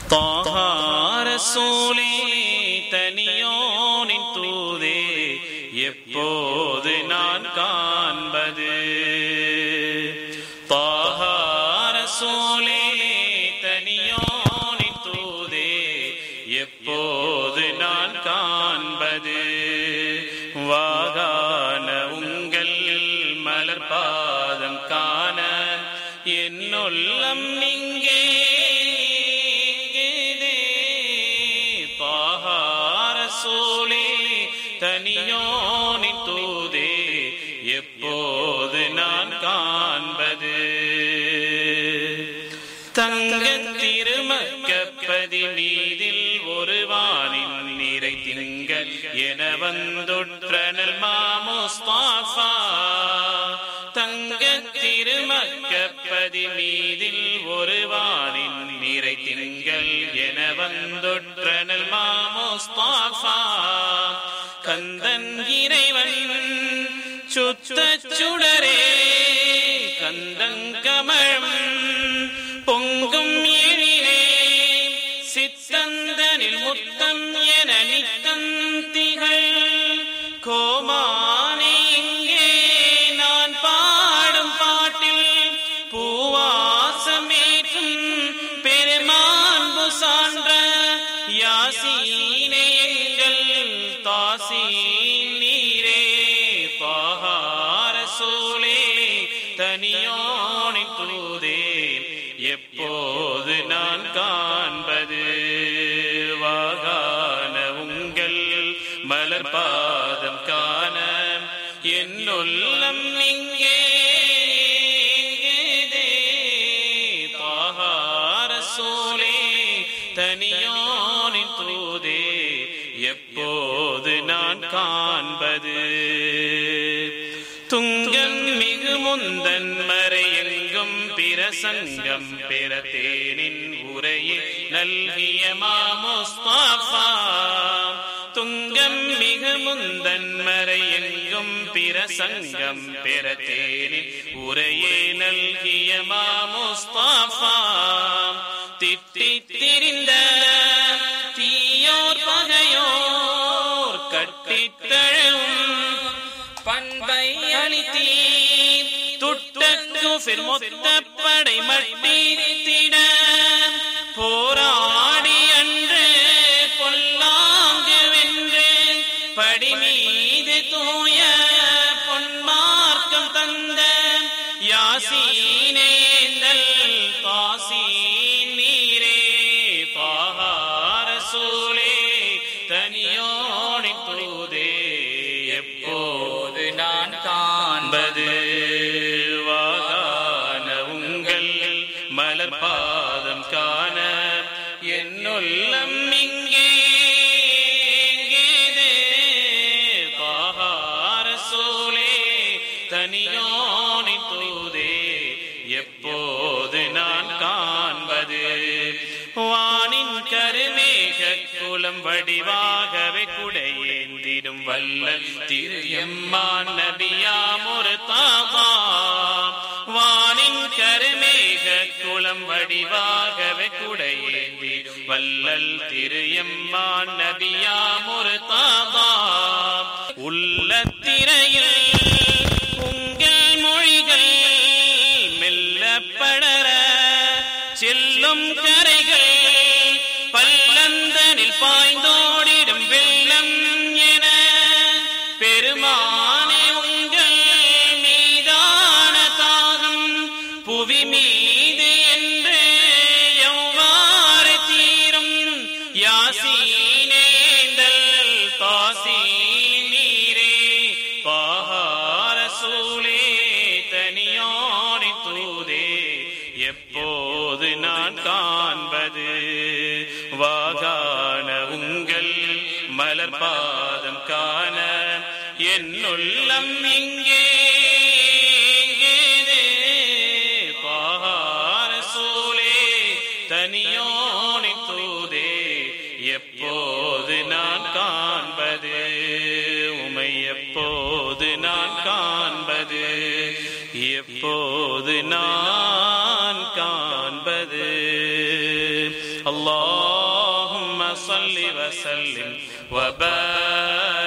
தாகார சூலே தனியோனின் தூதே எப்போது நான் காண்பது தாகார சூலே தனியோனின் தூதே எப்போது நான் காண்பது வாகான உங்கள் மலர் பாதம் காண என்னுள்ளம் நீங்கே பாகார சூழே தனியோனி தூதே எப்போது நான் காண்பது தங்க திருமக்கப்பதி மீதில் ஒரு வானின் நிறை திங்கள் என வந்துற்றனல் மாமுஸ்தாஃபா தங்க திருமக்கப்பதி மீதில் ஒரு வானின் நிறை திங்கள் என வந்துற்றனல் மாமுஸ்தாஃபா கந்தன் இறைவன் சுத்த சுடரே கந்தங்கமழம் பொங்கும் எழிலே சித்தந்தனில் முத்தம் என நித்தந்திகள் கோமானே இங்கே நான் பாடும் பாட்டில் பூவாசமேற்றும் பெருமான்பு சான்ற யாசீனே எங்கள் தாசீன் நீரே பாகார சூலே தனியோனின் தூதே எப்போது நான் காண்பது வாகான உங்கள் மலர் பாதம் காண என்னுள்ளம் இங்கே பாகார சூலே தனியோனின் தூதே எப்போது நான் காண்பது துங்கம் மிகு முந்தன் மறையெங்கும் பிரசங்கம் பெறத்தேனின் உரையை நல்கிய மாமுஸ்தாஃபா துங்கம் மிகு முந்தன் மறையெங்கும் பிரசங்கம் பெறத்தேனின் உரையை நல்கிய மாமுஸ்தாஃபா திட்டி திரிந்த தீயோர் பகையோர் கட்டித்தழும் பண்பை அளித்தீர் துட்டக்கு மொத்த படை மட்டித்திட போராடி அன்று பொல்லாங்கு வென்று படி மீது தூய பொன்மார்க்கம் தந்த யாசீனேந்தல் பாசீன் நீரே பாகார சூலே தனியோனி தூதே எப்போது நான் காண்பது வாகான உங்கள் மலர் பாதம் காண என்னுள்ளம் இங்கே எங்கேதே பாகார சூலே தனியோனி தூதே எப்போது நான் காண்பது வானின் கருமேக குலம் வடிவாகவே குடையேந்திடும் வல்லல் திரு எம்மான் நபியாம் ஒரு தாமா வானின் கருமேக குலம் வடிவாகவே குடையேந்திடும் வல்லல் திரு எம்மான் நபியாம் ஒரு தாமா உள்ள திரையில் உங்கள் மொழிகள் மெல்ல படர செல்லும் கரைகள் பல்லந்தனில் பாய்ந்தோடிடும் வெள்ளம் என பெருமானே உங்கள் மீதான தாகம் புவி மீது என்று எவ்வாறு தீரும் யாசீனேந்தல் பாசீன் நீரே பாகார சூலே தனியோனி தூதே எப்போது நான் காண்பது வாகான உங்கள் மலர் பாதம் காண என்னுள்ளம் இங்கே எங்கேதே பாகார சூலே தனியோனி தூதே எப்போது நான் காண்பது உமை எப்போது நான் காண்பது எப்போது நான் காண்பது اللهم صل وسلم وبارك